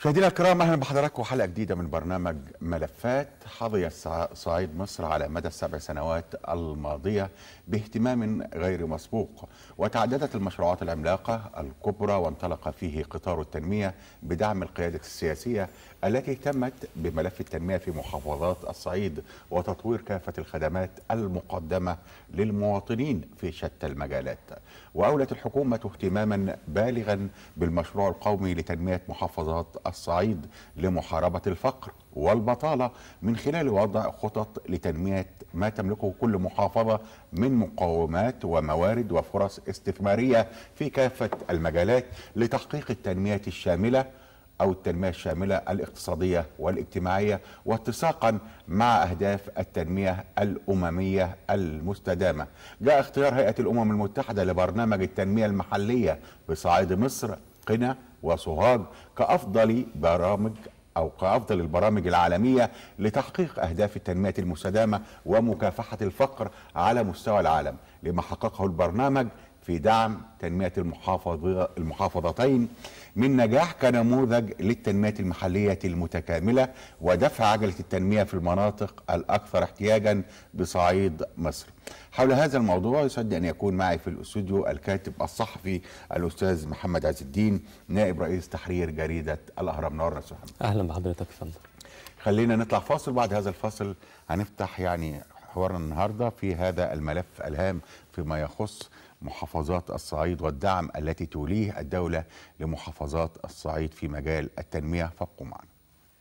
مشاهدينا الكرام اهلا بحضراتكم حلقه جديده من برنامج ملفات حظي صعيد مصر على مدى السبع سنوات الماضيه باهتمام غير مسبوق وتعددت المشروعات العملاقه الكبرى وانطلق فيه قطار التنميه بدعم القياده السياسيه التي اهتمت بملف التنميه في محافظات الصعيد وتطوير كافه الخدمات المقدمه للمواطنين في شتى المجالات واولت الحكومه اهتماما بالغا بالمشروع القومي لتنميه محافظات الصعيد لمحاربه الفقر والبطاله من خلال وضع خطط لتنميه ما تملكه كل محافظه من مقومات وموارد وفرص استثماريه في كافه المجالات لتحقيق التنميه الشامله أو التنمية الشاملة الاقتصادية والاجتماعية واتساقا مع أهداف التنمية الأممية المستدامة جاء اختيار هيئة الأمم المتحدة لبرنامج التنمية المحلية بصعيد مصر قنا وسوهاج كأفضل برامج أو كأفضل البرامج العالمية لتحقيق أهداف التنمية المستدامة ومكافحة الفقر على مستوى العالم لما حققه البرنامج في دعم تنمية المحافظة المحافظتين من نجاح كنموذج للتنمية المحلية المتكاملة ودفع عجلة التنمية في المناطق الأكثر احتياجا بصعيد مصر حول هذا الموضوع يسعدني أن يكون معي في الأستوديو الكاتب الصحفي الأستاذ محمد عز الدين نائب رئيس تحرير جريدة الأهرام نورنا أستاذ محمد اهلا بحضرتك يا فندم خلينا نطلع فاصل بعد هذا الفاصل هنفتح يعني حوارنا النهارده في هذا الملف الهام فيما يخص محافظات الصعيد والدعم التي توليه الدولة لمحافظات الصعيد في مجال التنمية فابقوا معنا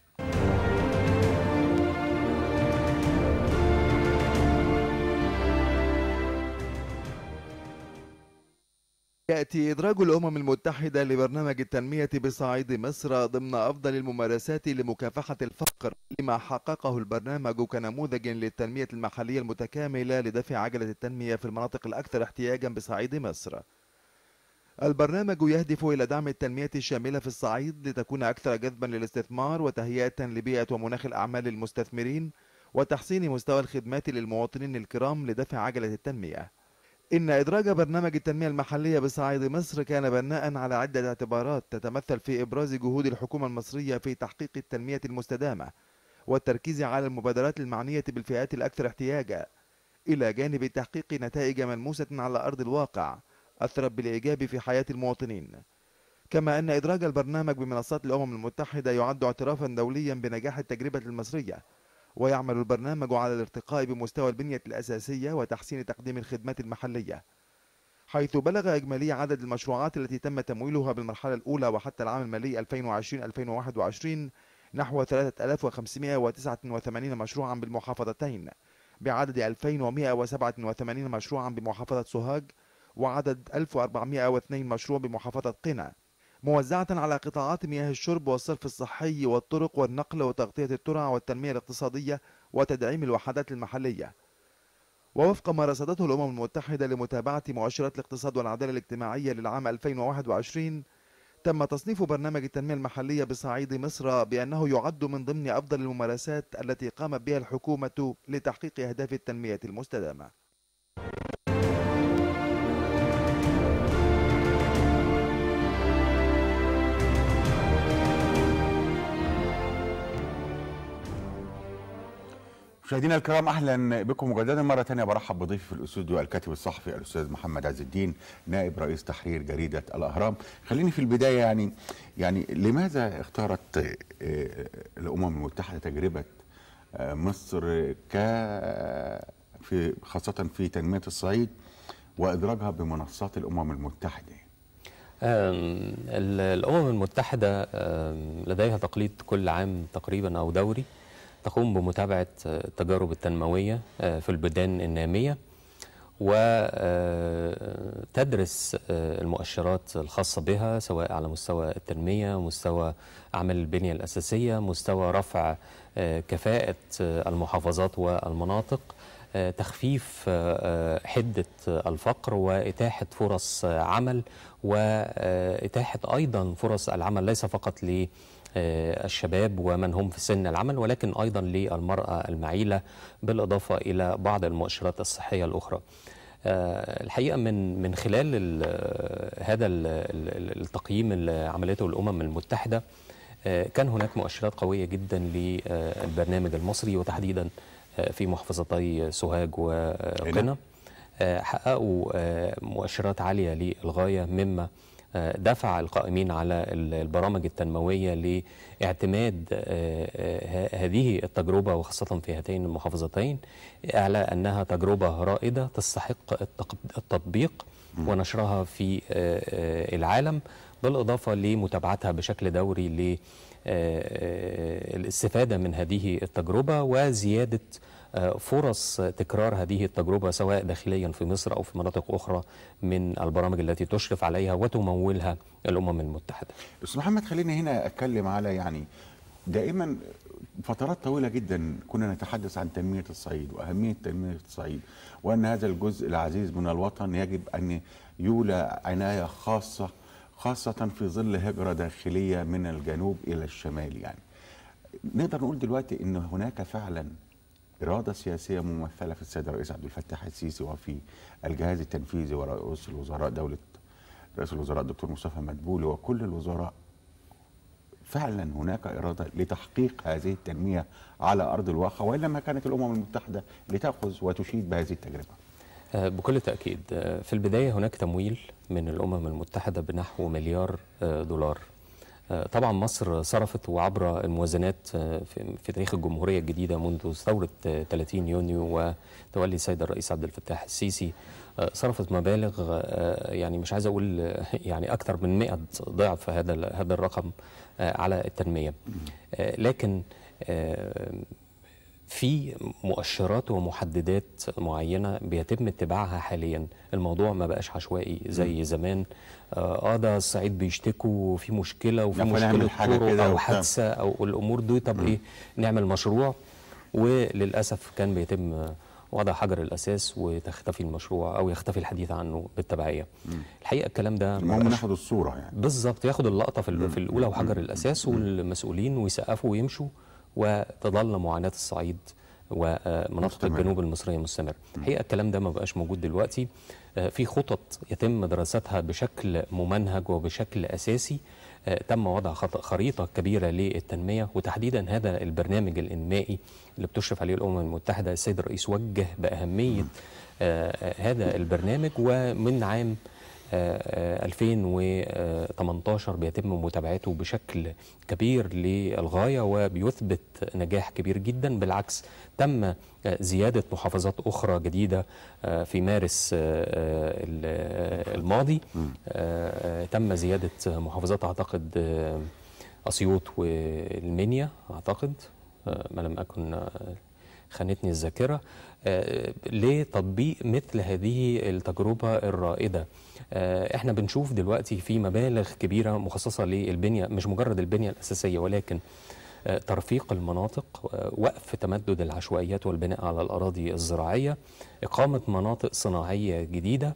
يأتي إدراج الأمم المتحدة لبرنامج التنمية بصعيد مصر ضمن أفضل الممارسات لمكافحة الفقر لما حققه البرنامج كنموذج للتنمية المحلية المتكاملة لدفع عجلة التنمية في المناطق الأكثر احتياجا بصعيد مصر البرنامج يهدف إلى دعم التنمية الشاملة في الصعيد لتكون أكثر جذبا للاستثمار وتهيئة لبيئة ومناخ الأعمال للمستثمرين وتحسين مستوى الخدمات للمواطنين الكرام لدفع عجلة التنمية إن إدراج برنامج التنمية المحلية بصعيد مصر كان بناء على عدة اعتبارات تتمثل في إبراز جهود الحكومة المصرية في تحقيق التنمية المستدامة والتركيز على المبادرات المعنية بالفئات الأكثر احتياجا إلى جانب تحقيق نتائج ملموسة على أرض الواقع أثرت بالإيجاب في حياة المواطنين كما أن إدراج البرنامج بمنصات الأمم المتحدة يعد اعترافا دوليا بنجاح التجربة المصرية ويعمل البرنامج على الارتقاء بمستوى البنية الأساسية وتحسين تقديم الخدمات المحلية حيث بلغ إجمالي عدد المشروعات التي تم تمويلها بالمرحلة الأولى وحتى العام المالي 2020-2021 نحو 3589 مشروعا بالمحافظتين بعدد 2187 مشروعا بمحافظة سوهاج وعدد 1402 مشروع بمحافظة قنا موزعة على قطاعات مياه الشرب والصرف الصحي والطرق والنقل وتغطية الترع والتنمية الاقتصادية وتدعيم الوحدات المحلية ووفق ما رصدته الأمم المتحدة لمتابعة مؤشرات الاقتصاد والعدالة الاجتماعية للعام 2021 تم تصنيف برنامج التنمية المحلية بصعيد مصر بأنه يعد من ضمن أفضل الممارسات التي قامت بها الحكومة لتحقيق أهداف التنمية المستدامة مشاهدينا الكرام اهلا بكم مجددا مره ثانيه برحب بضيفي في الاستوديو الكاتب الصحفي الاستاذ محمد عز الدين نائب رئيس تحرير جريده الاهرام خليني في البدايه يعني يعني لماذا اختارت الامم المتحده تجربه مصر ك في خاصه في تنميه الصعيد وادراجها بمنصات الامم المتحده الامم المتحده لديها تقليد كل عام تقريبا او دوري تقوم بمتابعة التجارب التنموية في البلدان النامية وتدرس المؤشرات الخاصة بها سواء على مستوى التنمية مستوى أعمال البنية الأساسية مستوى رفع كفاءة المحافظات والمناطق تخفيف حدة الفقر وإتاحة فرص عمل وإتاحة أيضا فرص العمل ليس فقط ل الشباب ومن هم في سن العمل ولكن أيضا للمرأة المعيلة بالإضافة إلى بعض المؤشرات الصحية الأخرى الحقيقة من من خلال ال هذا ال التقييم اللي عملته الأمم المتحدة آه، كان هناك مؤشرات قوية جدا للبرنامج المصري وتحديدا آه، في محافظتي سوهاج وقنا آه، حققوا آه، مؤشرات عالية للغاية مما آه، دفع القائمين على ال- البرامج التنموية لاعتماد آه، آه، هذه التجربة وخاصة في هاتين المحافظتين على أنها تجربة رائدة تستحق التق- التطبيق ونشرها في آه، آه، العالم بالإضافة لمتابعتها بشكل دوري ل آه، الاستفادة من هذه التجربة وزيادة آه، فرص تكرار هذه التجربة سواء داخليا في مصر أو في مناطق أخرى من البرامج التي تشرف عليها وتمولها الأمم المتحدة استاذ محمد خليني هنا اتكلم على يعني دائما فترات طويله جدا كنا نتحدث عن تنميه الصعيد واهميه تنميه الصعيد وان هذا الجزء العزيز من الوطن يجب ان يولى عنايه خاصه خاصه في ظل هجره داخليه من الجنوب الى الشمال يعني نقدر نقول دلوقتي ان هناك فعلا اراده سياسيه ممثله في السيد الرئيس عبد الفتاح السيسي وفي الجهاز التنفيذي ورئيس الوزراء دوله رئيس الوزراء الدكتور مصطفى مدبولي وكل الوزراء فعلا هناك اراده لتحقيق هذه التنميه على ارض الواقع والا ما كانت الامم المتحده لتاخذ وتشيد بهذه التجربه. آه، بكل تأكيد آه، في البداية هناك تمويل من الأمم المتحدة بنحو مليار آه، دولار آه، طبعا مصر صرفت وعبر الموازنات آه، في- في تاريخ الجمهورية الجديدة منذ ثورة آه، 30 يونيو وتولي السيد الرئيس عبد الفتاح السيسي آه، صرفت مبالغ آه، يعني مش عايز أقول آه، يعني أكثر من 100 ضعف هذا ال- هذا الرقم آه، على التنمية آه، لكن آه، في مؤشرات ومحددات معينة بيتم اتباعها حاليا الموضوع ما بقاش عشوائي زي زمان اه آه، ده الصعيد بيشتكوا في مشكلة وفي لا، فنعمل مشكلة حاجة طرق كده أو وبتاع. حادثة أو الأمور دي طب إيه نعمل مشروع وللأسف كان بيتم وضع حجر الأساس وتختفي المشروع أو يختفي الحديث عنه بالتبعية الحقيقة الكلام ده ما المهم بقاش ناخد الصوره يعني. بالظبط ياخد اللقطه في, ال- في الاولى وحجر الاساس والمسؤولين ويسقفوا ويمشوا وتظل معاناه الصعيد ومناطق مستمرة. الجنوب المصريه مستمر الحقيقه الكلام ده ما بقاش موجود دلوقتي آه، في خطط يتم دراستها بشكل ممنهج وبشكل اساسي آه، تم وضع خط- خريطه كبيره للتنميه وتحديدا هذا البرنامج الانمائي اللي بتشرف عليه الامم المتحده السيد الرئيس وجه باهميه آه، آه، هذا البرنامج ومن عام آه، آه، 2018 بيتم متابعته بشكل كبير للغاية وبيثبت نجاح كبير جدا بالعكس تم آه، زيادة محافظات أخرى جديدة آه، في مارس آه، آه، ال- آه، الماضي آه، آه، تم زيادة محافظات أعتقد آه، أسيوط والمنيا أعتقد آه، ما لم أكن آه، خانتني الذاكرة آه، لتطبيق مثل هذه التجربة الرائدة آه، احنا بنشوف دلوقتي في مبالغ كبيرة مخصصة للبنية مش مجرد البنية الأساسية ولكن آه، ترفيق المناطق آه، وقف تمدد العشوائيات والبناء على الأراضي الزراعية إقامة مناطق صناعية جديدة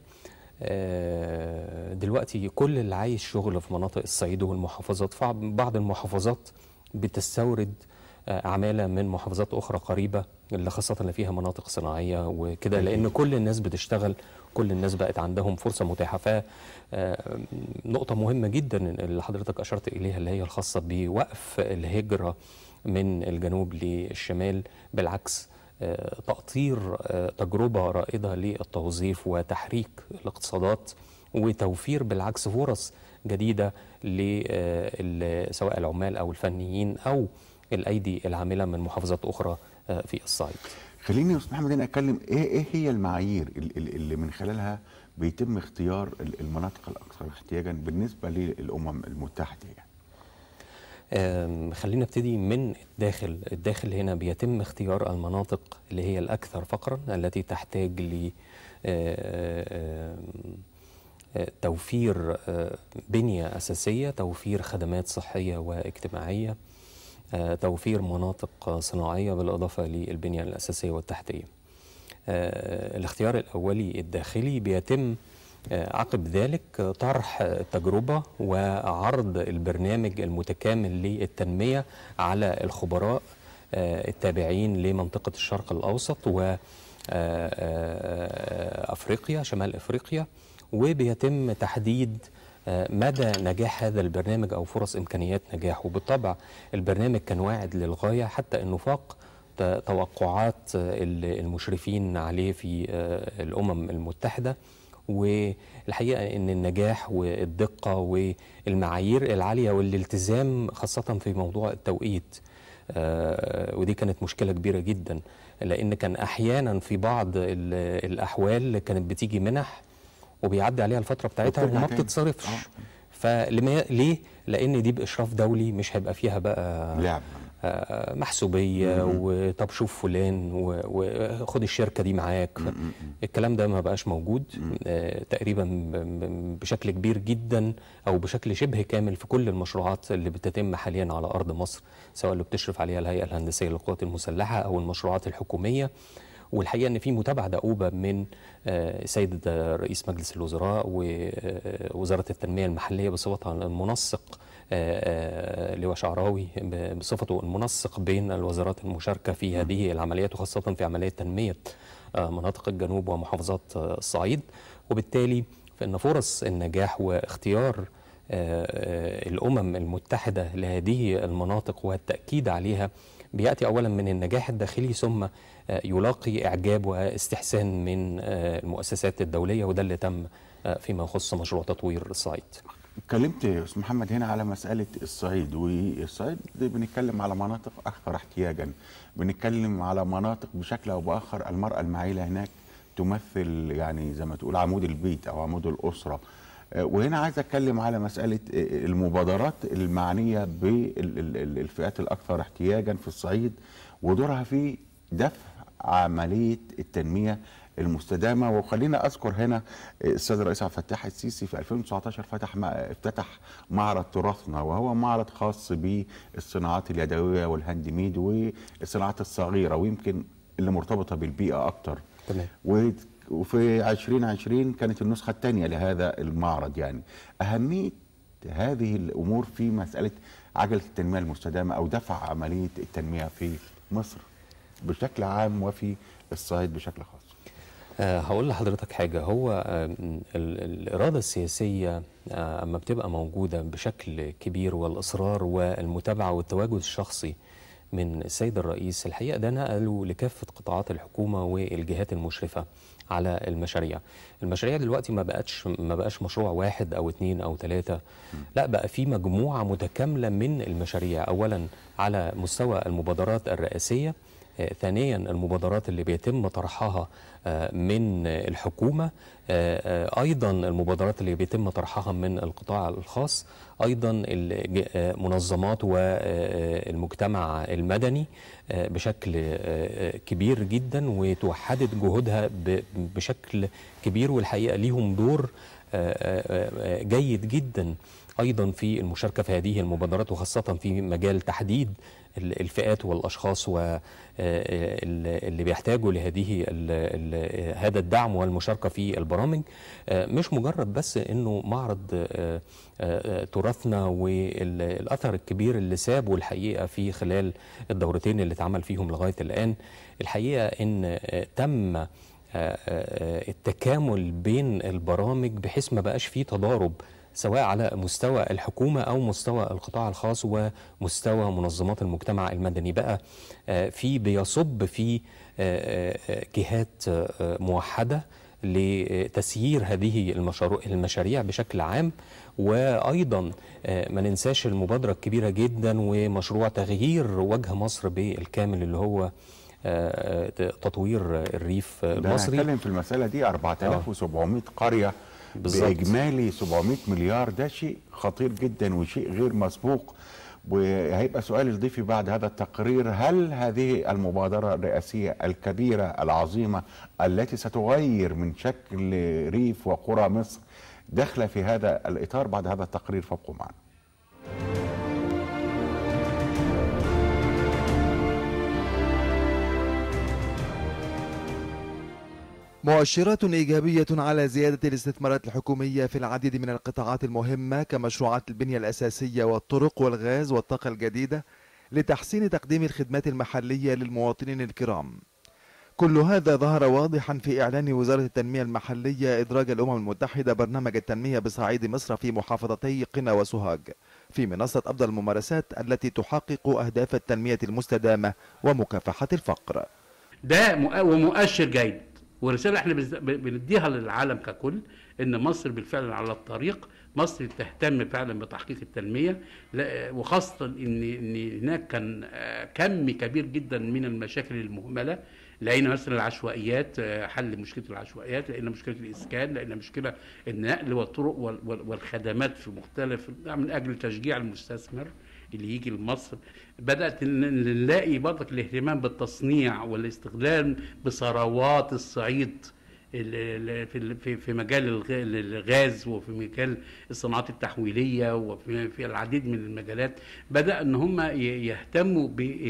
آه، دلوقتي كل اللي عايز شغل في مناطق الصعيد والمحافظات فبعض المحافظات بتستورد آه، عمالة من محافظات أخرى قريبة اللي خاصة اللي فيها مناطق صناعية وكده لأن كل الناس بتشتغل كل الناس بقت عندهم فرصة متاحة ف آه، نقطة مهمة جدا اللي حضرتك أشرت إليها اللي هي الخاصة بوقف الهجرة من الجنوب للشمال بالعكس آه، تأطير آه، تجربة رائدة للتوظيف وتحريك الاقتصادات وتوفير بالعكس فرص جديدة ل- آه، ال- سواء العمال أو الفنيين أو الأيدي العاملة من محافظات أخرى آه، في الصعيد خليني يا استاذ محمد هنا اتكلم ايه ايه هي المعايير ال- ال- اللي من خلالها بيتم اختيار ال- المناطق الاكثر احتياجا بالنسبه للامم المتحده يعني. آم، خلينا نبتدي من الداخل الداخل هنا بيتم اختيار المناطق اللي هي الأكثر فقرا التي تحتاج ل آه، آم، آه، توفير آه، بنية أساسية توفير خدمات صحية واجتماعية آه، توفير مناطق صناعية بالإضافة للبنية الأساسية والتحتية آه، الاختيار الأولي الداخلي بيتم آه، عقب ذلك آه، طرح التجربة وعرض البرنامج المتكامل للتنمية على الخبراء آه، التابعين لمنطقة الشرق الأوسط و آه، آه، أفريقيا شمال أفريقيا وبيتم تحديد آه، مدى نجاح هذا البرنامج او فرص امكانيات نجاحه وبالطبع البرنامج كان واعد للغايه حتى انه فاق ت- توقعات آه، ال- المشرفين عليه في آه، الامم المتحده والحقيقه ان النجاح والدقه والمعايير العاليه والالتزام خاصه في موضوع التوقيت آه، ودي كانت مشكله كبيره جدا لان كان احيانا في بعض ال- الاحوال كانت بتيجي منح وبيعدي عليها الفتره بتاعتها وبترجع وما تاني. بتتصرفش آه. فلما ليه لان دي باشراف دولي مش هيبقى فيها بقى لعب آه، محسوبيه وطب شوف فلان و- وخد الشركه دي معاك ف- الكلام ده ما بقاش موجود آه، تقريبا ب- ب- بشكل كبير جدا او بشكل شبه كامل في كل المشروعات اللي بتتم حاليا على ارض مصر سواء اللي بتشرف عليها الهيئه الهندسيه للقوات المسلحه او المشروعات الحكوميه والحقيقه ان في متابعه دؤوبه من آه، سيد آه، رئيس مجلس الوزراء ووزاره التنميه المحليه بصفتها المنسق آه، آه، لواء شعراوي ب- بصفته المنسق بين الوزارات المشاركه في هذه العمليات وخاصه في عمليه تنميه آه، مناطق الجنوب ومحافظات آه، الصعيد وبالتالي فان فرص النجاح واختيار آه، آه، الامم المتحده لهذه المناطق والتاكيد عليها بياتي اولا من النجاح الداخلي ثم آه، يلاقي اعجاب واستحسان من آه، المؤسسات الدوليه وده اللي تم آه، فيما يخص مشروع تطوير الصعيد. اتكلمت يا استاذ محمد هنا على مساله الصعيد والصعيد دي بنتكلم على مناطق اكثر احتياجا بنتكلم على مناطق بشكل او باخر المراه المعيله هناك تمثل يعني زي ما تقول عمود البيت او عمود الاسره آه، وهنا عايز اتكلم على مساله آه، المبادرات المعنيه بالفئات الاكثر احتياجا في الصعيد ودورها في دفع عمليه التنميه المستدامه وخلينا اذكر هنا السيد الرئيس عبد الفتاح السيسي في 2019 فتح مع افتتح معرض تراثنا وهو معرض خاص بالصناعات اليدويه والهاند ميد والصناعات الصغيره ويمكن اللي مرتبطه بالبيئه اكتر تمام. و- وفي 2020 كانت النسخه الثانيه لهذا المعرض يعني اهميه هذه الامور في مساله عجله التنميه المستدامه او دفع عمليه التنميه في مصر بشكل عام وفي الصعيد بشكل خاص أه هقول لحضرتك حاجة هو آه، ال- الإرادة السياسية آه، أما بتبقى موجودة بشكل كبير والإصرار والمتابعة والتواجد الشخصي من السيد الرئيس الحقيقة ده نقله لكافة قطاعات الحكومة والجهات المشرفة على المشاريع المشاريع دلوقتي ما بقتش ما بقاش مشروع واحد أو اتنين أو ثلاثة لا بقى في مجموعة متكاملة من المشاريع أولا على مستوى المبادرات الرئاسية آه، ثانيا المبادرات اللي بيتم طرحها آه، من آه، الحكومة آه، آه، أيضا المبادرات اللي بيتم طرحها من القطاع الخاص أيضا الج- آه، منظمات والمجتمع المدني آه، بشكل آه، آه، كبير جدا وتوحدت جهودها ب- بشكل كبير والحقيقة ليهم دور آه، آه، آه، جيد جدا ايضا في المشاركه في هذه المبادرات وخاصه في مجال تحديد ال- الفئات والاشخاص واللي بيحتاجوا لهذه ال- ال- هذا الدعم والمشاركه في البرامج آه، مش مجرد بس انه معرض آه، آه، تراثنا والاثر الكبير اللي سابه الحقيقه في خلال الدورتين اللي اتعمل فيهم لغايه الان الحقيقه ان آه، تم آه، آه، التكامل بين البرامج بحيث ما بقاش فيه تضارب سواء على مستوى الحكومة أو مستوى القطاع الخاص ومستوى منظمات المجتمع المدني بقى آه، في بيصب في آه، آه، جهات آه، موحدة لتسيير هذه المشارو- المشاريع بشكل عام وأيضا آه، ما ننساش المبادرة الكبيرة جدا ومشروع تغيير وجه مصر بالكامل اللي هو آه، آه، تطوير الريف ده أنا المصري هتكلم في المساله دي 4700 قريه بالظبط. باجمالي 700 مليار ده شيء خطير جدا وشيء غير مسبوق وهيبقى سؤال الضيفي بعد هذا التقرير هل هذه المبادره الرئاسيه الكبيره العظيمه التي ستغير من شكل ريف وقرى مصر داخله في هذا الاطار بعد هذا التقرير فابقوا معنا مؤشرات إيجابية على زيادة الاستثمارات الحكومية في العديد من القطاعات المهمة كمشروعات البنية الأساسية والطرق والغاز والطاقة الجديدة لتحسين تقديم الخدمات المحلية للمواطنين الكرام. كل هذا ظهر واضحا في إعلان وزارة التنمية المحلية إدراج الأمم المتحدة برنامج التنمية بصعيد مصر في محافظتي قنا وسوهاج في منصة أفضل الممارسات التي تحقق أهداف التنمية المستدامة ومكافحة الفقر ده مؤ- ومؤشر جيد ورساله احنا بنز- بنديها للعالم ككل ان مصر بالفعل على الطريق مصر تهتم فعلا بتحقيق التنميه لا- وخاصه ان ان هناك كان آه، كم كبير جدا من المشاكل المهمله لقينا مثلا العشوائيات آه، حل مشكله العشوائيات لقينا مشكله الاسكان لقينا مشكله النقل والطرق وال- وال- والخدمات في مختلف من اجل تشجيع المستثمر اللي يجي لمصر بدات ن- نلاقي برضك الاهتمام بالتصنيع والاستغلال بثروات الصعيد ال- ال- في ال- في في مجال الغ- الغاز وفي مجال الصناعات التحويليه وفي في العديد من المجالات بدا ان هم ي- يهتموا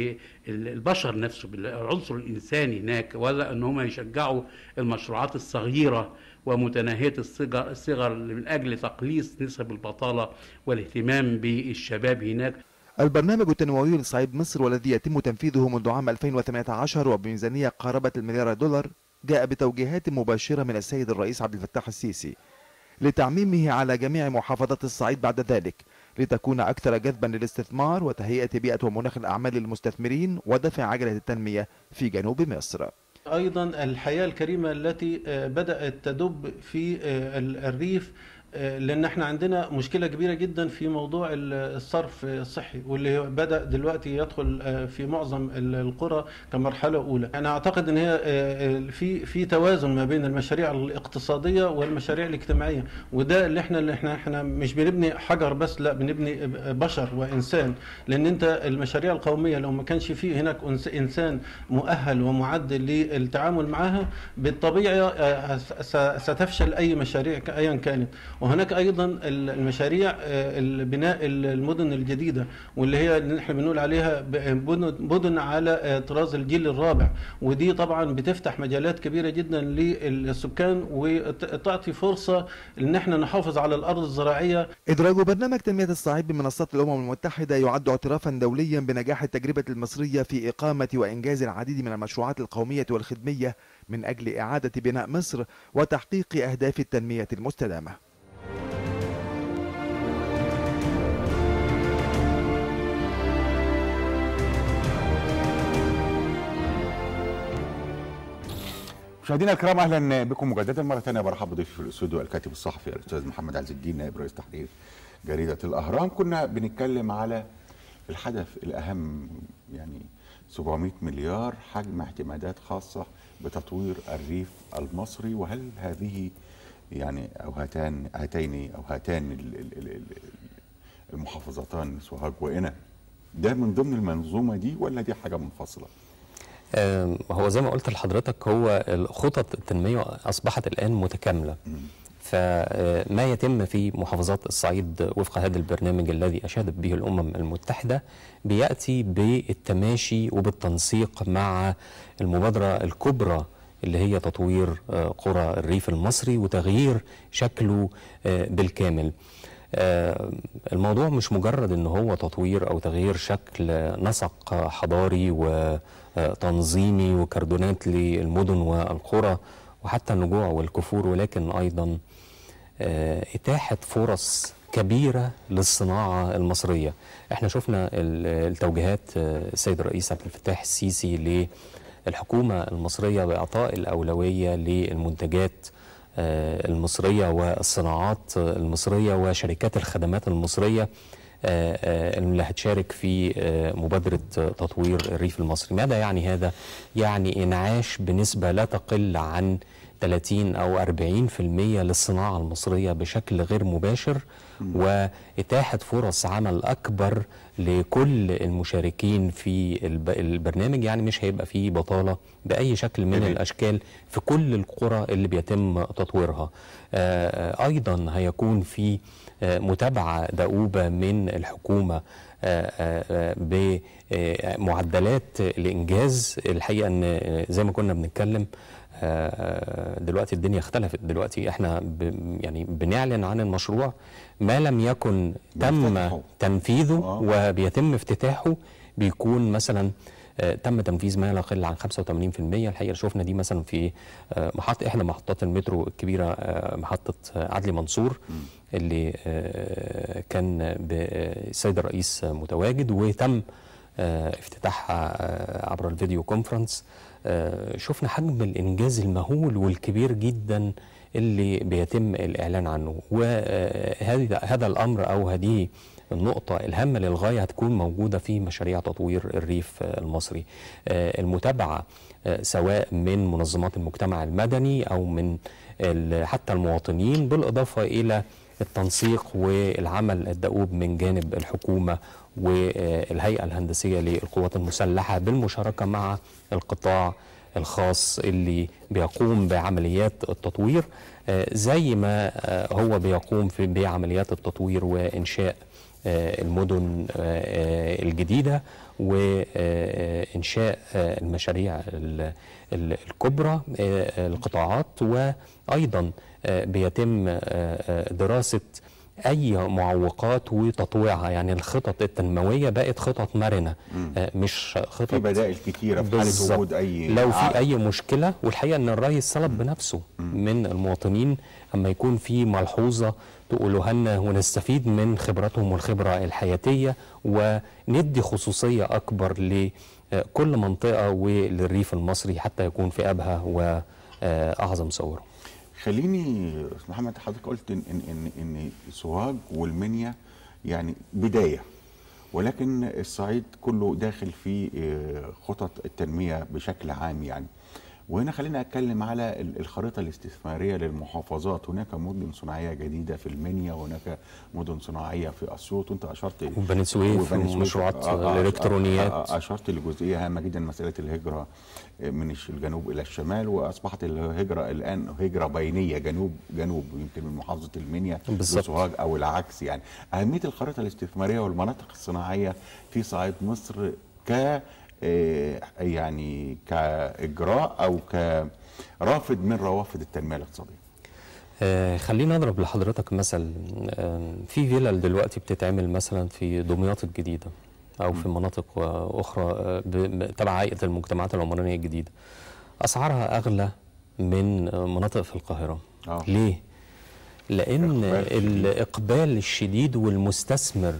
بالبشر نفسه بالعنصر الانساني هناك ولا ان هم يشجعوا المشروعات الصغيره ومتناهيه الصغر الصغر من اجل تقليص نسب البطاله والاهتمام بالشباب هناك البرنامج التنموي لصعيد مصر والذي يتم تنفيذه منذ عام 2018 وبميزانية قاربة المليار دولار جاء بتوجيهات مباشرة من السيد الرئيس عبد الفتاح السيسي لتعميمه على جميع محافظات الصعيد بعد ذلك لتكون أكثر جذبا للاستثمار وتهيئة بيئة ومناخ الأعمال للمستثمرين ودفع عجلة التنمية في جنوب مصر أيضا الحياة الكريمة التي آه، بدأت تدب في آه، ال- الريف آه، لأن احنا عندنا مشكلة كبيرة جدا في موضوع ال- الصرف الصحي واللي بدأ دلوقتي يدخل آه، في معظم ال- القرى كمرحلة أولى أنا أعتقد أن هي آه، آه، في في توازن ما بين المشاريع الاقتصادية والمشاريع الاجتماعية وده اللي احنا اللي احنا احنا مش بنبني حجر بس لا بنبني بشر وإنسان لأن أنت المشاريع القومية لو ما كانش فيه هناك أنس- إنسان مؤهل ومعد للتعامل معها بالطبيعة آه، س- ستفشل أي مشاريع ك- أيا كانت وهناك أيضا ال- المشاريع آه، البناء المدن الجديدة واللي هي اللي احنا بنقول عليها ب- مدن- مدن على آه، طراز الجيل الرابع ودي طبعا بتفتح مجالات كبيرة جدا للسكان وتعطي فرصة ان احنا نحافظ على الأرض الزراعية إدراج برنامج تنمية الصعيد بمنصات الأمم المتحدة يعد اعترافا دوليا بنجاح التجربة المصرية في إقامة وإنجاز العديد من المشروعات القومية والخدمية من أجل إعادة بناء مصر وتحقيق أهداف التنمية المستدامة مشاهدينا الكرام اهلا بكم مجددا مره ثانيه برحب بضيفي في الاستوديو الكاتب الصحفي الاستاذ محمد عز الدين نائب رئيس تحرير جريده الاهرام كنا بنتكلم على الحدث الاهم يعني 700 مليار حجم اعتمادات خاصه بتطوير الريف المصري وهل هذه يعني او هاتان هاتين او هاتان ال- ال- ال- ال- المحافظتان سوهاج وقنا ده من ضمن المنظومه دي ولا دي حاجه منفصله؟ آم، هو زي ما قلت لحضرتك هو خطط التنمية أصبحت الآن متكاملة فما يتم في محافظات الصعيد وفق هذا البرنامج الذي أشادت به الأمم المتحدة بيأتي بالتماشي وبالتنسيق مع المبادرة الكبرى اللي هي تطوير آه، قرى الريف المصري وتغيير شكله آه، بالكامل آه، الموضوع مش مجرد ان هو تطوير او تغيير شكل نسق حضاري وتنظيمي وكردونات للمدن والقرى وحتى النجوع والكفور ولكن ايضا آه، اتاحه فرص كبيره للصناعه المصريه احنا شفنا ال- التوجيهات آه، السيد الرئيس عبد الفتاح السيسي للحكومه المصريه باعطاء الاولويه للمنتجات آه، المصرية والصناعات المصرية وشركات الخدمات المصرية آه، آه، اللي هتشارك في آه، مبادرة تطوير الريف المصري ماذا يعني هذا؟ يعني إنعاش بنسبة لا تقل عن 30 أو 40% للصناعة المصرية بشكل غير مباشر وإتاحة فرص عمل أكبر لكل المشاركين في الب- البرنامج يعني مش هيبقى فيه بطالة بأي شكل من جميل. الأشكال في كل القرى اللي بيتم تطويرها آه، آه، أيضا هيكون في آه، متابعة دؤوبة من الحكومة آه، آه، آه، بمعدلات الإنجاز الحقيقة أن آه، زي ما كنا بنتكلم آه، دلوقتي الدنيا اختلفت دلوقتي احنا ب يعني بنعلن عن المشروع ما لم يكن تم بيفتتحوا. تنفيذه آه. وبيتم افتتاحه بيكون مثلا آه، تم تنفيذ ما لا يقل عن 85% الحقيقه شفنا دي مثلا في آه، محطه احدى محطات المترو الكبيره آه، محطه آه، عدلي منصور اللي آه، كان ب- السيد الرئيس متواجد وتم آه، افتتاحها آه، عبر الفيديو كونفرنس آه، شفنا حجم الانجاز المهول والكبير جدا اللي بيتم الاعلان عنه وهذا هذا الامر او هذه النقطة الهامة للغاية هتكون موجودة في مشاريع تطوير الريف آه، المصري آه، المتابعة آه، سواء من منظمات المجتمع المدني أو من ال- حتى المواطنين بالإضافة إلى التنسيق والعمل الدؤوب من جانب الحكومة والهيئة الهندسية للقوات المسلحة بالمشاركة مع القطاع الخاص اللي بيقوم بعمليات التطوير آه، زي ما آه، هو بيقوم في بعمليات التطوير وإنشاء آه، المدن آه، آه، الجديدة وإنشاء المشاريع ال- ال- الكبرى آه، القطاعات وأيضا آه، بيتم آه، آه، دراسة أي معوقات وتطويعها يعني الخطط التنموية بقت خطط مرنة آه، مش خطط في بدائل كتيره في حاله بالظبط. وجود اي لو في عائق. اي مشكله والحقيقه ان الرئيس طلب بنفسه من المواطنين اما يكون في ملحوظه تقولوها لنا ونستفيد من خبراتهم والخبره الحياتيه وندي خصوصيه اكبر لكل منطقه وللريف المصري حتى يكون في ابهى واعظم صوره. خليني أستاذ محمد حضرتك قلت ان ان ان, إن سوهاج والمنيا يعني بدايه ولكن الصعيد كله داخل في آه، خطط التنميه بشكل عام يعني وهنا خلينا اتكلم على ال- الخريطه الاستثماريه للمحافظات هناك مدن صناعيه جديده في المنيا وهناك مدن صناعيه في اسيوط وانت اشرت وبني سويف وبني سويف. ومشروعات آه، آه، الإلكترونيات. آه، آه، اشرت لجزئيه هامه جدا مساله الهجره من الش- الجنوب الى الشمال واصبحت الهجره الان هجره بينيه جنوب جنوب يمكن من محافظه المنيا بالظبط. لسوهاج او العكس يعني اهميه الخريطه الاستثماريه والمناطق الصناعيه في صعيد مصر ك آه، يعني كاجراء او كرافد من روافد التنميه الاقتصاديه آه، خليني اضرب لحضرتك مثل آه، في فيلل دلوقتي بتتعمل مثلا في دمياط الجديده او في مناطق آه، اخرى آه، ب- ب- تبع هيئه المجتمعات العمرانيه الجديده اسعارها اغلى من آه، مناطق في القاهره آه. ليه لان إقبال شديد. الاقبال الشديد والمستثمر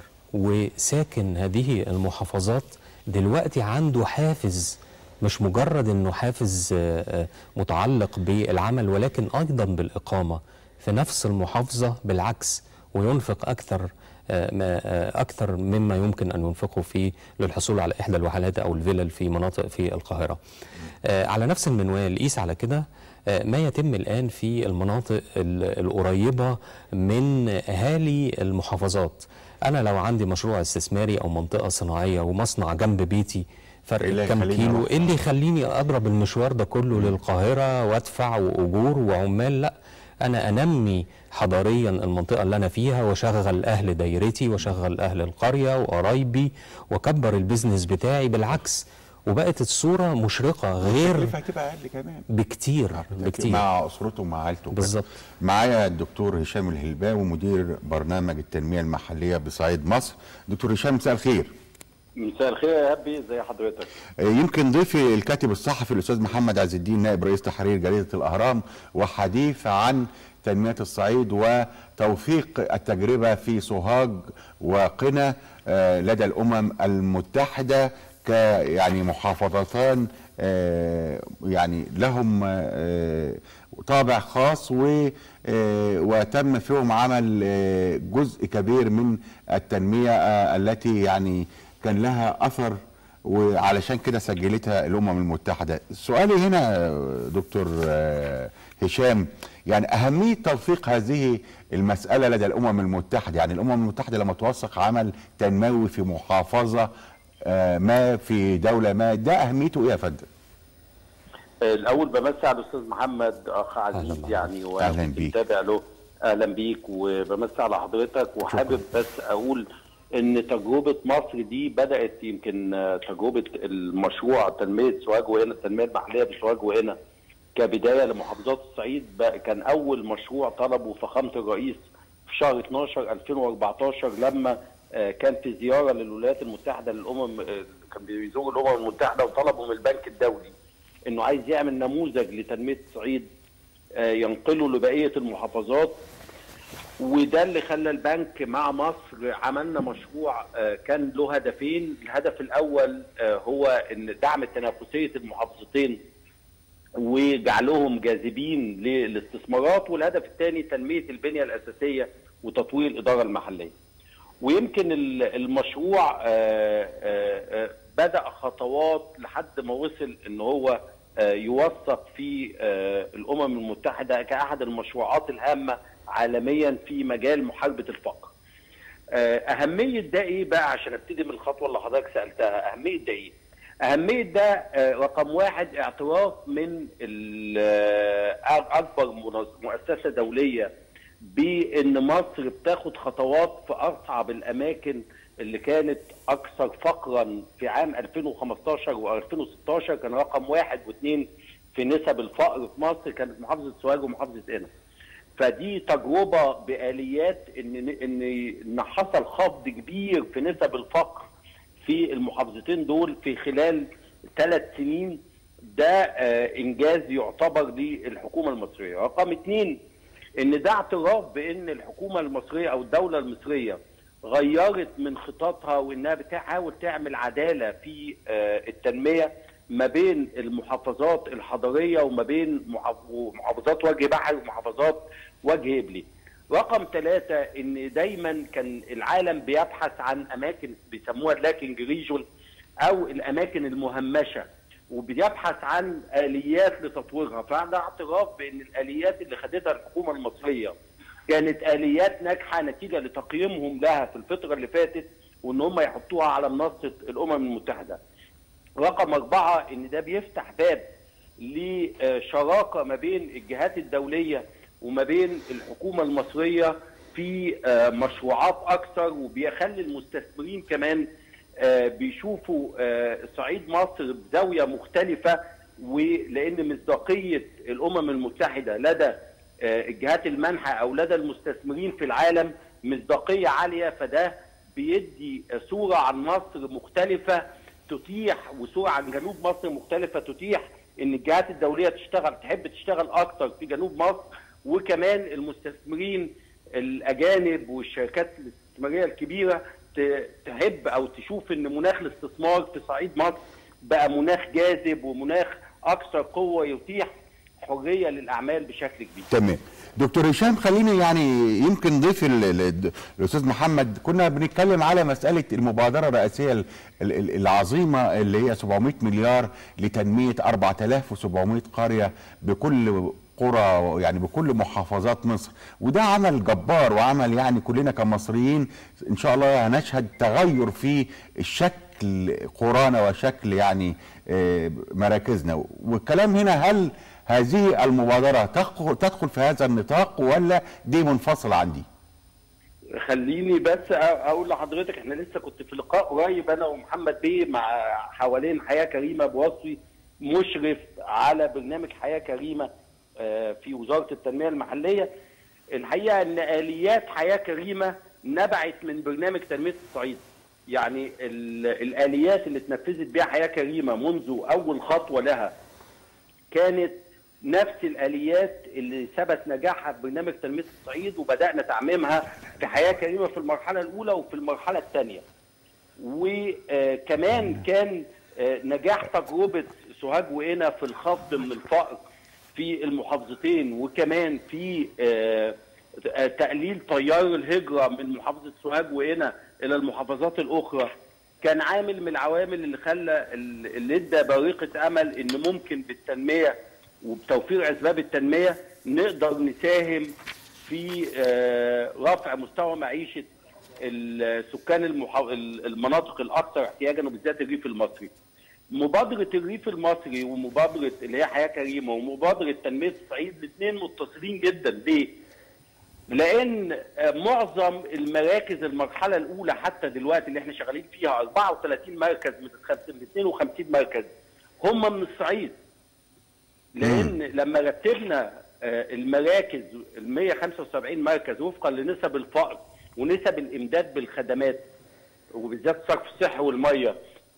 وساكن هذه المحافظات دلوقتي عنده حافز مش مجرد انه حافز آه، آه، متعلق بالعمل ولكن ايضا بالاقامه في نفس المحافظه بالعكس وينفق اكثر آه، ما آه، اكثر مما يمكن ان ينفقه في للحصول على احدى الوحدات او الفلل في مناطق في القاهره. آه، على نفس المنوال قيس على كده آه، ما يتم الان في المناطق ال- القريبه من اهالي المحافظات. انا لو عندي مشروع استثماري او منطقه صناعيه ومصنع جنب بيتي إيه فرق اللي كام يخليني كيلو أروح؟ ايه اللي يخليني اضرب المشوار ده كله للقاهره وادفع واجور وعمال لا انا انمي حضاريا المنطقه اللي انا فيها واشغل اهل دايرتي واشغل اهل القريه وقرايبي واكبر البيزنس بتاعي بالعكس وبقت الصوره مشرقه غير التكلفه هتبقى اقل كمان بكتير بكتير مع اسرته ومع عائلته وكده. بالظبط. معايا الدكتور هشام الهلباوي مدير برنامج التنميه المحليه بصعيد مصر دكتور هشام مساء الخير مساء الخير يا هبي ازي حضرتك آه، يمكن ضيفي الكاتب الصحفي الاستاذ محمد عز الدين نائب رئيس تحرير جريده الاهرام وحديث عن تنميه الصعيد وتوثيق التجربه في سوهاج وقنا آه، لدى الامم المتحده ك يعني محافظتان آه، يعني لهم آه، طابع خاص و آه، وتم فيهم عمل آه، جزء كبير من التنميه آه، التي يعني كان لها اثر وعلشان كده سجلتها الامم المتحده سؤالي هنا دكتور آه، هشام يعني اهميه توثيق هذه المساله لدى الامم المتحده يعني الامم المتحده لما توثق عمل تنموي في محافظه آه، ما في دوله ما ده اهميته ايه يا فندم الاول بمسي على الاستاذ محمد اخ أهلا عزيز بك. يعني أهلا بيك. ومتابع له اهلا بيك وبمسي على حضرتك وحابب بس اقول ان تجربه مصر دي بدات يمكن آه، تجربه المشروع تنميه سوهاج وهنا التنميه المحليه بسوهاج وهنا كبدايه لمحافظات الصعيد بقى كان اول مشروع طلبه فخامه الرئيس في شهر 12 2014 لما آه، كان في زياره للولايات المتحده للامم آه، كان بيزور الامم المتحده وطلبوا من البنك الدولي انه عايز يعمل نموذج لتنميه الصعيد آه، ينقله لبقيه المحافظات وده اللي خلى البنك مع مصر عملنا مشروع آه، كان له هدفين الهدف الاول آه، هو ان دعم تنافسيه المحافظتين وجعلهم جاذبين للاستثمارات والهدف الثاني تنميه البنيه الاساسيه وتطوير الاداره المحليه. ويمكن ال- المشروع آه، آه، آه، بدا خطوات لحد ما وصل ان هو آه، يوثق في آه، الامم المتحده كاحد المشروعات الهامه عالميا في مجال محاربه الفقر. آه، اهميه ده ايه بقى عشان ابتدي من الخطوه اللي حضرتك سالتها اهميه ده ايه؟ اهميه ده آه، رقم واحد اعتراف من ال- آه، اكبر منظ- مؤسسه دوليه بان مصر بتاخد خطوات في اصعب الاماكن اللي كانت اكثر فقرا في عام 2015 و2016 كان رقم واحد واثنين في نسب الفقر في مصر كانت محافظه سوهاج ومحافظه قنا. فدي تجربه باليات ان ان ان حصل خفض كبير في نسب الفقر في المحافظتين دول في خلال ثلاث سنين ده آه، انجاز يعتبر للحكومه المصريه رقم اثنين ان ده اعتراف بان الحكومه المصريه او الدوله المصريه غيرت من خططها وانها بتحاول تعمل عداله في آه، التنميه ما بين المحافظات الحضريه وما بين محاف- محافظات وجه بحري ومحافظات وجه ابلي. رقم ثلاثة ان دايما كان العالم بيبحث عن اماكن بيسموها اللاكينج ريجون او الاماكن المهمشه وبيبحث عن اليات لتطويرها فده اعتراف بان الاليات اللي خدتها الحكومه المصريه كانت اليات ناجحه نتيجه لتقييمهم لها في الفتره اللي فاتت وان هم يحطوها على منصه الامم المتحده. رقم أربعة إن ده بيفتح باب لشراكة ما بين الجهات الدولية وما بين الحكومة المصرية في آه، مشروعات أكثر وبيخلي المستثمرين كمان آه، بيشوفوا آه، صعيد مصر بزاوية مختلفة ولأن مصداقية الأمم المتحدة لدى آه، الجهات المانحة أو لدى المستثمرين في العالم مصداقية عالية فده بيدي صورة عن مصر مختلفة تتيح وصورة عن جنوب مصر مختلفة تتيح ان الجهات الدولية تشتغل تحب تشتغل اكتر في جنوب مصر وكمان المستثمرين الاجانب والشركات الاستثمارية الكبيرة ت- تحب او تشوف ان مناخ الاستثمار في صعيد مصر بقى مناخ جاذب ومناخ اكثر قوة يتيح حرية للاعمال بشكل كبير تمام دكتور هشام خليني يعني يمكن ضيف ال- ال- الاستاذ محمد كنا بنتكلم على مساله المبادره الرئاسيه ال- ال- العظيمه اللي هي 700 مليار لتنميه 4700 قريه بكل قرى يعني بكل محافظات مصر وده عمل جبار وعمل يعني كلنا كمصريين ان شاء الله هنشهد تغير في الشكل قرانا وشكل يعني آه، مراكزنا والكلام هنا هل هذه المبادرة تدخل تدخل في هذا النطاق ولا دي منفصلة عن دي؟ خليني بس أ- اقول لحضرتك احنا لسه كنت في لقاء قريب انا ومحمد بيه مع حوالين حياه كريمه بوصفي مشرف على برنامج حياه كريمه آه، في وزاره التنميه المحليه الحقيقه ان اليات حياه كريمه نبعت من برنامج تنميه الصعيد يعني ال- الاليات اللي اتنفذت بها حياه كريمه منذ اول خطوه لها كانت نفس الاليات اللي ثبت نجاحها في برنامج تنميه الصعيد وبدانا تعميمها في حياه كريمه في المرحله الاولى وفي المرحله الثانيه. وكمان كان آه، نجاح تجربه سوهاج وقنا في الخفض من الفقر في المحافظتين وكمان في آه، آه، تقليل تيار الهجره من محافظه سوهاج وقنا الى المحافظات الاخرى كان عامل من العوامل اللي خلى اللي ادى بارقه امل ان ممكن بالتنميه وبتوفير اسباب التنميه نقدر نساهم في آه، رفع مستوى معيشه السكان المحا- المناطق الاكثر احتياجا وبالذات الريف المصري. مبادره الريف المصري ومبادره اللي هي حياه كريمه ومبادره تنميه الصعيد الاثنين متصلين جدا ليه؟ لان معظم المراكز المرحله الاولى حتى دلوقتي اللي احنا شغالين فيها 34 مركز من الخمس- من 52 مركز هم من الصعيد لان لما رتبنا آه، المراكز ال 175 مركز وفقا لنسب الفقر ونسب الامداد بالخدمات وبالذات الصرف الصحي والميه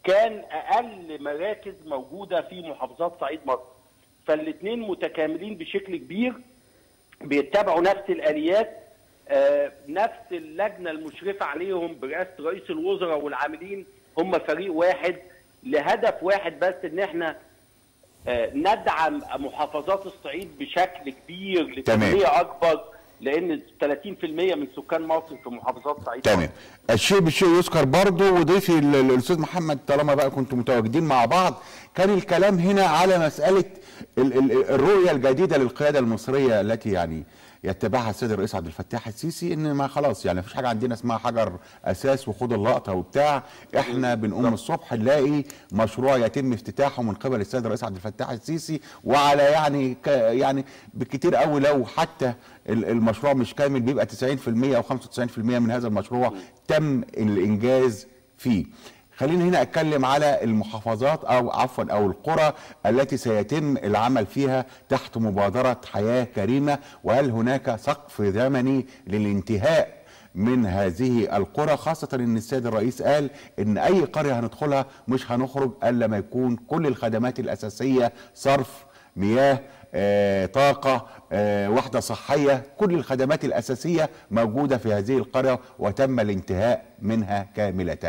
كان اقل مراكز موجوده في محافظات صعيد مصر فالاثنين متكاملين بشكل كبير بيتبعوا نفس الاليات آه، نفس اللجنه المشرفه عليهم برئاسه رئيس الوزراء والعاملين هم فريق واحد لهدف واحد بس ان احنا آه، ندعم محافظات الصعيد بشكل كبير تمام. لتنميه اكبر لان 30% من سكان مصر في محافظات الصعيد تمام الشيء بالشيء يذكر برضه وضيفي ال- ال- الاستاذ محمد طالما بقى كنتم متواجدين مع بعض كان الكلام هنا على مساله ال- ال- الرؤيه الجديده للقياده المصريه التي يعني يتبعها السيد الرئيس عبد الفتاح السيسي ان ما خلاص يعني مفيش حاجه عندنا اسمها حجر اساس وخد اللقطه وبتاع احنا بنقوم الصبح نلاقي مشروع يتم افتتاحه من قبل السيد الرئيس عبد الفتاح السيسي وعلى يعني ك يعني بالكتير قوي لو حتى ال- المشروع مش كامل بيبقى 90% او 95% من هذا المشروع تم الانجاز فيه خلينا هنا اتكلم على المحافظات او عفوا او القرى التي سيتم العمل فيها تحت مبادره حياه كريمه وهل هناك سقف زمني للانتهاء من هذه القرى خاصة ان السيد الرئيس قال ان اي قرية هندخلها مش هنخرج الا ما يكون كل الخدمات الاساسية صرف مياه آه، طاقة آه، وحدة صحية كل الخدمات الأساسية موجودة في هذه القرية وتم الانتهاء منها كاملة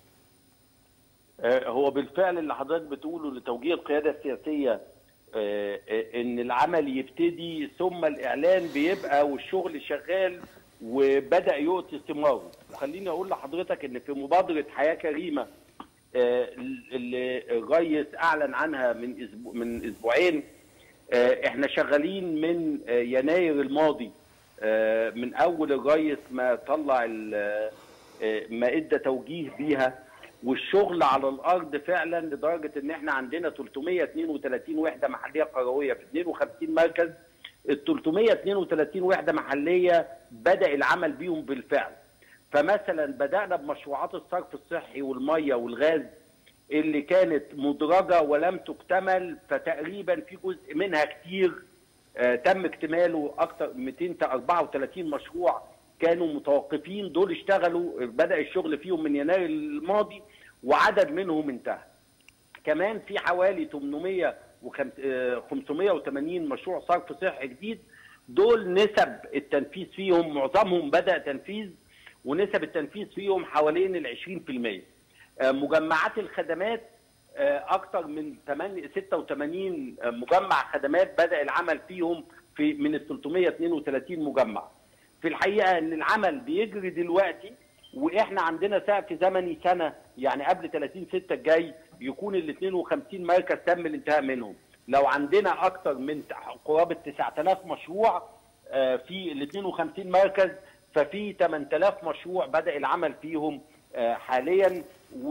آه، هو بالفعل اللي حضرتك بتقوله لتوجيه القياده السياسيه آه، آه، ان العمل يبتدي ثم الاعلان بيبقى والشغل شغال وبدا يؤتي ثماره وخليني اقول لحضرتك ان في مبادره حياه كريمه آه، اللي الرئيس اعلن عنها من اسبوع من اسبوعين آه، احنا شغالين من آه، يناير الماضي آه، من اول الرئيس ما طلع ال- آه، ما ادى توجيه بيها والشغل على الارض فعلا لدرجه ان احنا عندنا 332 وحده محليه قرويه في 52 مركز ال 332 وحده محليه بدا العمل بيهم بالفعل فمثلا بدانا بمشروعات الصرف الصحي والميه والغاز اللي كانت مدرجه ولم تكتمل فتقريبا في جزء منها كتير آه، تم اكتماله اكثر من 234 مشروع كانوا متوقفين دول اشتغلوا بدا الشغل فيهم من يناير الماضي وعدد منهم انتهى كمان في حوالي 800 وخم- آه، 580 مشروع صرف صحي جديد دول نسب التنفيذ فيهم معظمهم بدا تنفيذ ونسب التنفيذ فيهم حوالين ال 20% آه، مجمعات الخدمات آه، اكثر من 8 86 مجمع خدمات بدا العمل فيهم في من ال 332 مجمع في الحقيقه ان العمل بيجري دلوقتي واحنا عندنا سقف زمني سنه يعني قبل 30 6 الجاي يكون ال 52 مركز تم الانتهاء منهم لو عندنا اكثر من قرابه 9000 مشروع آه، في ال 52 مركز ففي 8000 مشروع بدا العمل فيهم آه، حاليا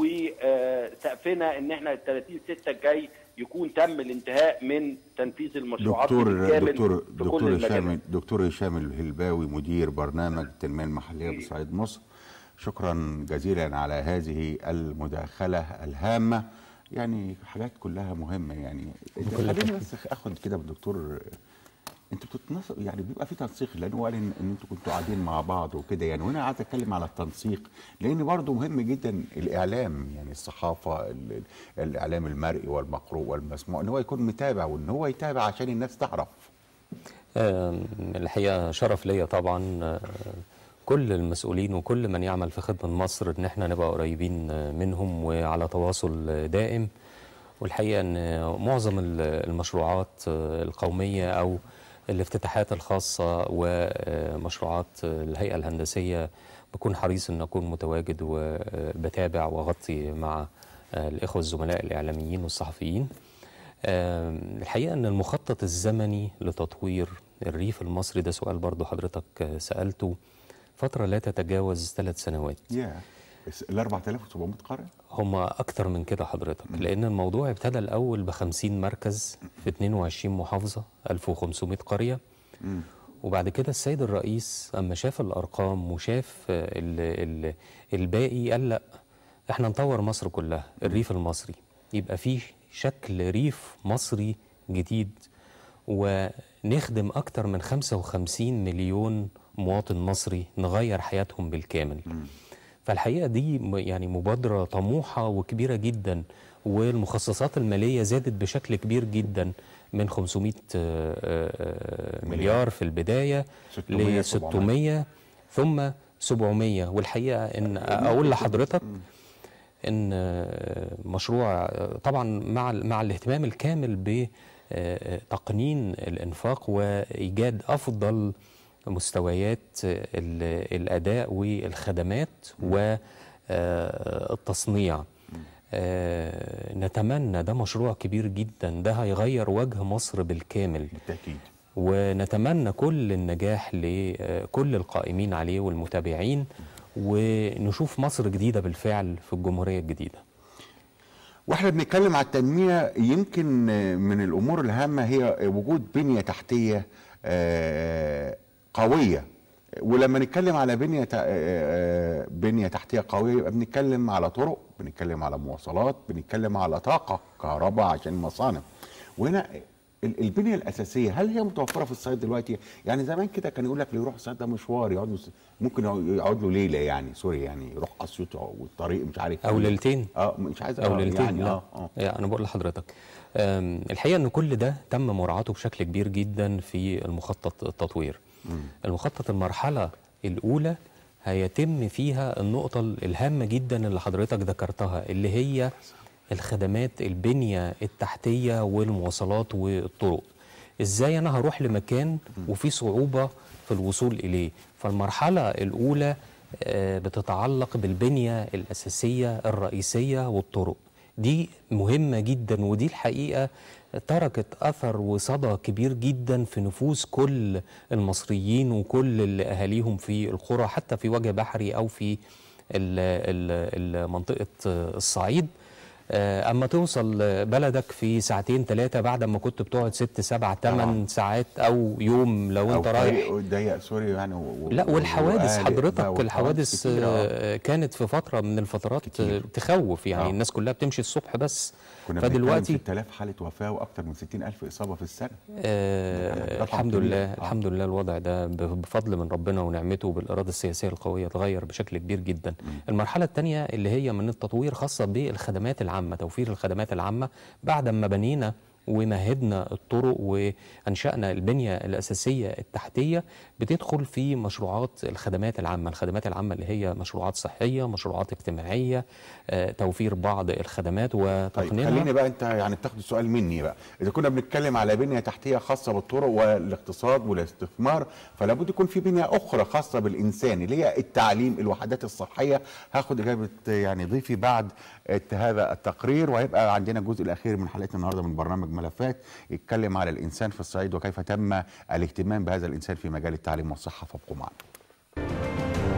وسقفنا ان احنا ال 30 6 الجاي يكون تم الانتهاء من تنفيذ المشروعات دكتور بالكامل دكتور في كل دكتور المجالات. هشام دكتور هشام الهلباوي مدير برنامج التنميه المحليه بصعيد مصر شكرا جزيلا على هذه المداخله الهامه يعني حاجات كلها مهمه يعني خليني بس اخد كده بالدكتور انتوا بتتنص يعني بيبقى في تنسيق لان هو قال ان, إن انتوا كنتوا قاعدين مع بعض وكده يعني وانا عايز اتكلم على التنسيق لان برضه مهم جدا الاعلام يعني الصحافه ال- الاعلام المرئي والمقروء والمسموع ان هو يكون متابع وان هو يتابع عشان الناس تعرف آم، الحقيقة شرف ليا طبعا آه، كل المسؤولين وكل من يعمل في خدمة مصر ان احنا نبقى قريبين آه، منهم وعلى تواصل آه، دائم والحقيقة ان معظم ال- المشروعات آه، القومية او الافتتاحات الخاصة ومشروعات الهيئة الهندسية بكون حريص ان اكون متواجد وبتابع واغطي مع آه، الاخوة الزملاء الاعلاميين والصحفيين آم، الحقيقة أن المخطط الزمني لتطوير الريف المصري ده سؤال برضو حضرتك آه، سألته فترة لا تتجاوز ثلاث سنوات يا ال 4700 قريه هم أكتر من كده حضرتك لأن الموضوع ابتدى الأول ب 50 مركز في 22 محافظة 1500 قرية وبعد كده السيد الرئيس أما شاف الأرقام وشاف آه، ال ال الباقي قال لأ احنا نطور مصر كلها الريف المصري يبقى فيه شكل ريف مصري جديد ونخدم أكتر من 55 مليون مواطن مصري نغير حياتهم بالكامل فالحقيقه دي م- يعني مبادره طموحه وكبيره جدا والمخصصات الماليه زادت بشكل كبير جدا من 500 آه، آه، مليار في البدايه 600 ل 600 ثم 700 والحقيقه ان اقول لحضرتك ان آه، مشروع آه، طبعا مع ال- مع الاهتمام الكامل بتقنين الانفاق وايجاد افضل مستويات آه، ال- الاداء والخدمات والتصنيع آه، نتمنى ده مشروع كبير جدا ده هيغير وجه مصر بالكامل بالتاكيد ونتمنى كل النجاح لكل القائمين عليه والمتابعين ونشوف مصر جديدة بالفعل في الجمهورية الجديدة واحنا بنتكلم على التنميه يمكن من الامور الهامه هي وجود بنيه تحتيه آه، قويه ولما نتكلم على بنيه تع- آه، بنيه تحتيه قويه يبقى بنتكلم على طرق بنتكلم على مواصلات بنتكلم على طاقه كهرباء عشان مصانع وهنا ال- البنيه الاساسيه هل هي متوفره في الصعيد دلوقتي يعني زمان كده كان يقول لك اللي يروح الصعيد ده مشوار يقعد له س- ممكن يقعد- يقعد له ليله يعني سوري يعني يروح اسيوط والطريق مش عارف أو إيه. ليلتين اه مش عايز او آه، ليلتين يعني لا اه اه يعني انا بقول لحضرتك أم، الحقيقه ان كل ده تم مراعاته بشكل كبير جدا في المخطط التطوير المخطط المرحله الاولى هيتم فيها النقطه الهامه جدا اللي حضرتك ذكرتها اللي هي الخدمات البنيه التحتيه والمواصلات والطرق ازاي انا هروح لمكان وفي صعوبه في الوصول اليه فالمرحله الاولى آه، بتتعلق بالبنيه الاساسيه الرئيسيه والطرق دي مهمه جدا ودي الحقيقه تركت اثر وصدى كبير جدا في نفوس كل المصريين وكل اللي اهاليهم في القرى حتى في وجه بحري او في ال- ال- ال- منطقه الصعيد آه، اما توصل بلدك في ساعتين ثلاثه بعد ما كنت بتقعد ست سبع ثمان ساعات او يوم لو او انت رايح طريق ضيق سوري يعني و... و- لا والحوادث وقالق بقى حضرتك والحوادث الحوادث كتير، آه. آه، كانت في فتره من الفترات كتير. آه، تخوف يعني آه. الناس كلها بتمشي الصبح بس كنا بنتكلم فدلوقتي 6000 حاله وفاه واكثر من 60000 اصابه في السنه آه رقم الحمد كبير. لله آه. الحمد لله الوضع ده ب- بفضل من ربنا ونعمته وبالاراده السياسيه القويه اتغير بشكل كبير جدا. المرحله الثانيه اللي هي من التطوير خاصه بالخدمات العامه توفير الخدمات العامه بعد ما بنينا ومهدنا الطرق وانشانا البنيه الاساسيه التحتيه بتدخل في مشروعات الخدمات العامه، الخدمات العامه اللي هي مشروعات صحيه، مشروعات اجتماعيه، آه، توفير بعض الخدمات طيب وتقنينها خليني بقى انت يعني بتاخد السؤال مني بقى اذا كنا بنتكلم على بنيه تحتيه خاصه بالطرق والاقتصاد والاستثمار فلا بد يكون في بنيه اخرى خاصه بالانسان اللي هي التعليم الوحدات الصحيه هاخد اجابه يعني ضيفي بعد هذا التقرير وهيبقى عندنا الجزء الاخير من حلقتنا النهارده من برنامج ملفات يتكلم على الانسان في الصعيد وكيف تم الاهتمام بهذا الانسان في مجال التعليم والصحه فابقوا معنا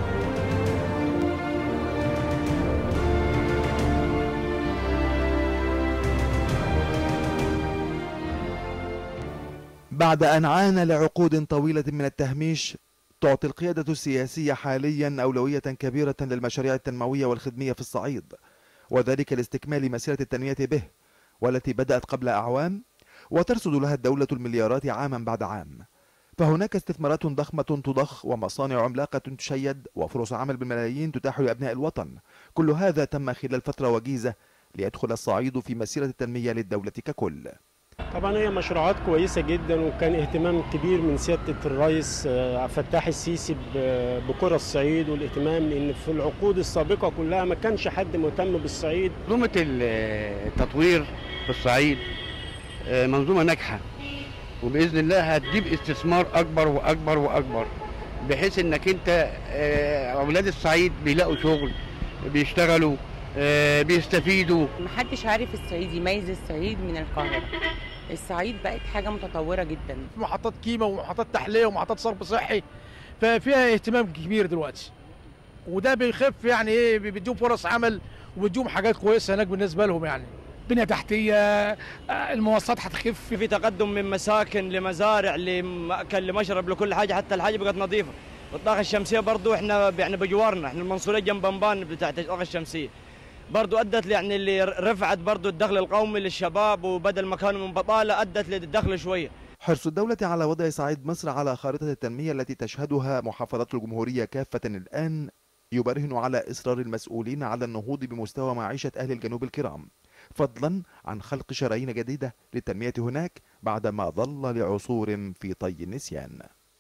بعد أن عانى لعقود طويلة من التهميش تعطي القيادة السياسية حاليا أولوية كبيرة للمشاريع التنموية والخدمية في الصعيد وذلك لاستكمال مسيرة التنمية به والتي بدأت قبل أعوام وترصد لها الدولة المليارات عاما بعد عام فهناك استثمارات ضخمة تضخ ومصانع عملاقة تشيد وفرص عمل بالملايين تتاح لأبناء الوطن كل هذا تم خلال فترة وجيزة ليدخل الصعيد في مسيرة التنمية للدولة ككل طبعا هي مشروعات كويسة جدا وكان اهتمام كبير من سيادة الرئيس آه، عبد الفتاح السيسي ب- بقرى الصعيد والاهتمام لأن في العقود السابقة كلها ما كانش حد مهتم بالصعيد منظومة ال- التطوير في الصعيد آه، منظومة ناجحة وبإذن الله هتجيب استثمار أكبر وأكبر وأكبر بحيث إنك أنت آه، أولاد الصعيد بيلاقوا شغل بيشتغلوا آه، بيستفيدوا محدش عارف الصعيد يميز الصعيد من القاهرة الصعيد بقت حاجة متطورة جدا محطات كيمة ومحطات تحلية ومحطات صرف صحي ففيها اهتمام كبير دلوقتي وده بيخف يعني ايه بيديهم فرص عمل وبيديهم حاجات كويسة هناك بالنسبة لهم يعني بنية تحتية آه، المواصلات هتخف في تقدم من مساكن لمزارع لمأكل لمشرب لكل حاجه حتى الحاجه بقت نظيفه والطاقه الشمسيه برضو احنا يعني بجوارنا احنا المنصوريه جنب انبان بتاعت الطاقه الشمسيه برضو ادت يعني اللي رفعت برضو الدخل القومي للشباب وبدل ما كانوا من بطاله ادت للدخل شويه حرص الدولة على وضع صعيد مصر على خارطة التنمية التي تشهدها محافظات الجمهورية كافة الآن يبرهن على إصرار المسؤولين على النهوض بمستوى معيشة أهل الجنوب الكرام فضلا عن خلق شرايين جديدة للتنمية هناك بعدما ظل لعصور في طي النسيان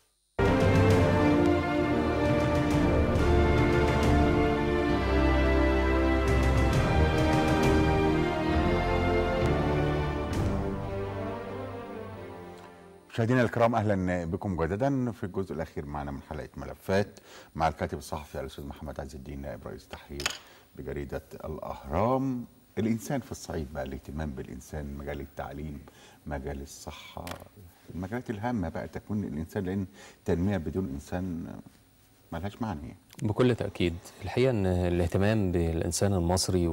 مشاهدينا الكرام اهلا بكم مجددا في الجزء الاخير معنا من حلقه ملفات مع الكاتب الصحفي الاستاذ محمد عز الدين نائب رئيس تحرير بجريده الاهرام الانسان في الصعيد بقى الاهتمام بالانسان مجال التعليم مجال الصحه المجالات الهامه بقى تكوين الانسان لان التنميه بدون انسان ملهاش معنى يعني. بكل تأكيد الحقيقة أن الاهتمام بالإنسان المصري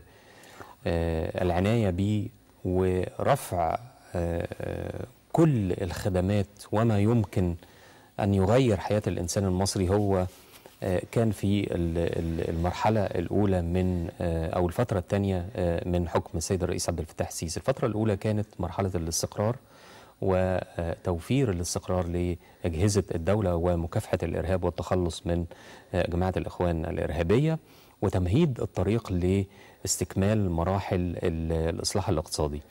والعناية به ورفع آه، كل الخدمات وما يمكن أن يغير حياة الإنسان المصري هو آه، كان في ال- ال- المرحلة الأولى من آه، أو الفترة الثانية آه، من حكم السيد الرئيس عبد الفتاح السيسي الفترة الأولى كانت مرحلة الاستقرار وتوفير الاستقرار لأجهزة الدولة ومكافحة الإرهاب والتخلص من آه، جماعة الإخوان الإرهابية وتمهيد الطريق لاستكمال مراحل ال- الإصلاح الاقتصادي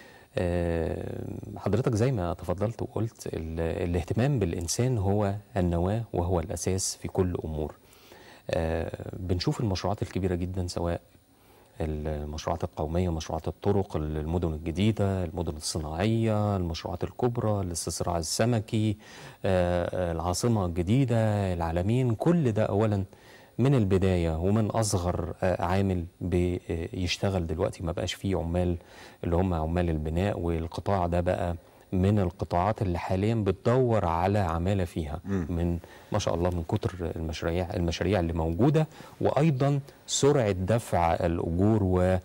آه، حضرتك زي ما تفضلت وقلت ال- الاهتمام بالإنسان هو النواة وهو الأساس في كل أمور آه، بنشوف المشروعات الكبيرة جدا سواء المشروعات القومية مشروعات الطرق المدن الجديدة المدن الصناعية المشروعات الكبرى الاستزراع السمكي آه، آه، العاصمة الجديدة العالمين كل ده أولا من البداية ومن أصغر آه، عامل بيشتغل دلوقتي ما بقاش فيه عمال اللي هم عمال البناء والقطاع ده بقى من القطاعات اللي حاليا بتدور على عمالة فيها من ما شاء الله من كتر المشاريع المشاريع اللي موجودة وأيضا سرعة دفع الأجور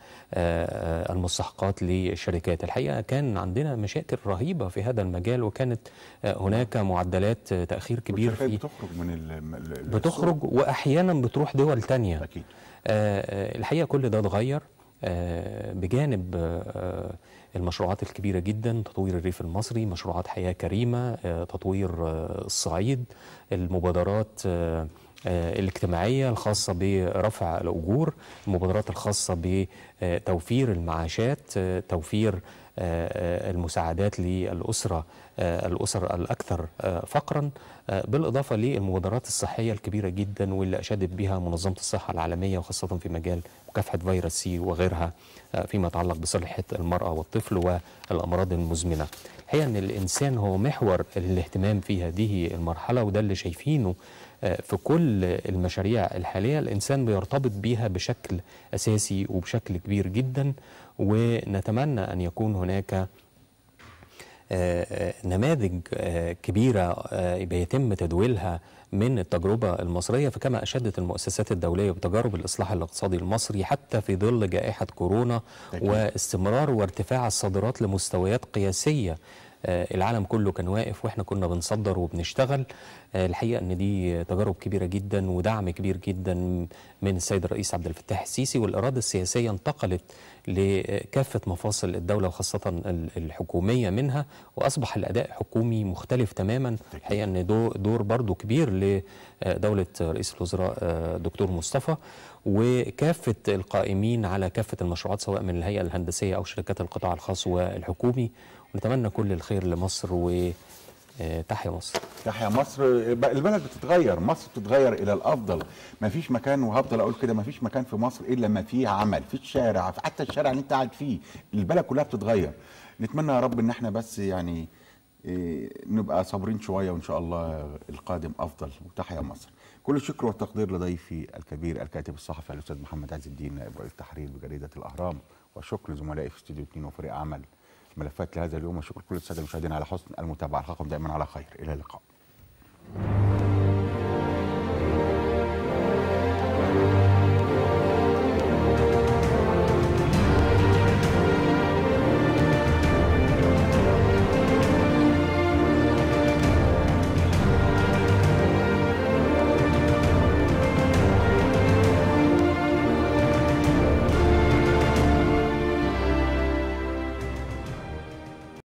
والمستحقات للشركات الحقيقة كان عندنا مشاكل رهيبة في هذا المجال وكانت آه، هناك معدلات آه، تأخير كبير والشركات في بتخرج من ال- ال- ال- بتخرج واحيانا بتروح دول تانية أكيد. آه الحقيقه كل ده اتغير آه بجانب آه المشروعات الكبيره جدا تطوير الريف المصري مشروعات حياه كريمه آه تطوير آه الصعيد المبادرات آه آه، الاجتماعية الخاصة برفع الأجور المبادرات الخاصة بتوفير المعاشات آه، توفير آه، آه، المساعدات للأسرة آه، الأسر الأكثر آه، فقرا آه، بالإضافة للمبادرات الصحية الكبيرة جدا واللي أشادت بها منظمة الصحة العالمية وخاصة في مجال مكافحة فيروس سي وغيرها آه، فيما يتعلق بصحة المرأة والطفل والأمراض المزمنة الحقيقة أن الإنسان هو محور الاهتمام في هذه المرحلة وده اللي شايفينه آه، في كل المشاريع الحالية الإنسان بيرتبط بيها بشكل أساسي وبشكل كبير جدا ونتمنى أن يكون هناك آه، آه، نماذج آه، كبيرة آه، بيتم تدويلها من التجربة المصرية فكما أشادت المؤسسات الدولية بتجارب الإصلاح الاقتصادي المصري حتى في ظل جائحة كورونا أكيد. واستمرار وارتفاع الصادرات لمستويات قياسية آه، العالم كله كان واقف واحنا كنا بنصدر وبنشتغل آه، الحقيقه ان دي تجارب كبيره جدا ودعم كبير جدا من السيد الرئيس عبد الفتاح السيسي والاراده السياسيه انتقلت لكافه مفاصل الدوله وخاصه ال- الحكوميه منها واصبح الاداء حكومي مختلف تماما الحقيقه ان دو- دور برضو كبير لدوله رئيس الوزراء آه، دكتور مصطفى وكافه القائمين على كافه المشروعات سواء من الهيئه الهندسيه او شركات القطاع الخاص والحكومي ونتمنى كل الخير لمصر وتحيا مصر تحيا مصر البلد بتتغير مصر بتتغير الى الافضل ما فيش مكان وهفضل اقول كده ما فيش مكان في مصر الا ما فيه عمل في الشارع حتى الشارع اللي انت قاعد فيه البلد كلها بتتغير نتمنى يا رب ان احنا بس يعني إيه، نبقى صابرين شويه وان شاء الله القادم افضل وتحيا مصر كل الشكر والتقدير لضيفي الكبير الكاتب الصحفي الاستاذ محمد عز الدين نائب رئيس تحرير بجريده الاهرام وشكر زملائي في استوديو 2 وفريق عمل ملفات لهذا اليوم وشكر كل الساده المشاهدين على حسن المتابعه الحقكم دائما على خير الى اللقاء